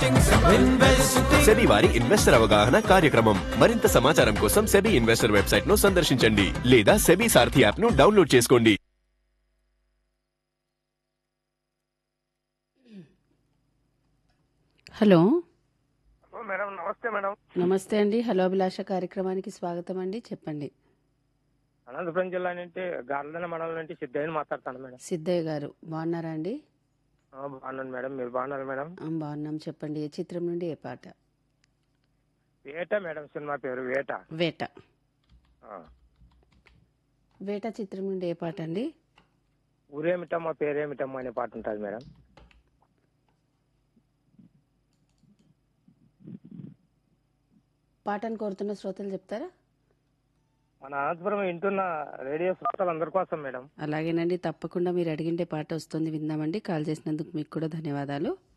SEBI వారి investor అవగాహన కార్యక్రమం మరింత సమాచారం కోసం సెబీ ఇన్వెస్టర్ వెబ్సైట్ ను సందర్శించండి లేదా సెబీ సారథి యాప్ ను డౌన్లోడ్ చేసుకోండి హలో ఓ మేడం నమస్తే మేడం నమస్తే అండి హలో అభిలాష కార్యక్రమానికి స్వాగతం అండి చెప్పండి అనంతపురం జిల్లా నుండి గార్లన మండలం నుండి సిద్ధయ్యని మాట్లాడతాను మేడం సిద్ధయ్య గారు బాగున్నారా అండి ఆ, బాగున్నాను మేడం మీరు బాగున్నారు మేడం ఆ, బాగున్నాం చెప్పండి ఏ చిత్రం నుండి ఏ పాట వేట మేడం సినిమా పేరు వేట వేట ఆ. వేట చిత్రం నుండి ఏ పాట అండి ఊరేమిటమ్మా పేరేమిటమ్మా అనే పాట ఉంటుంది మేడం పాటను కోరుతున్న శ్రోతలు చెప్తారా మన అనంతపురం వింటున్న రేడియో శ్రోతలు అందరి కోసం మేడం అలాగేనండి తప్పకుండా మీరు అడిగిండే పాట వస్తుంది విందామండి కాల్ చేసినందుకు మీకు కూడా ధన్యవాదాలు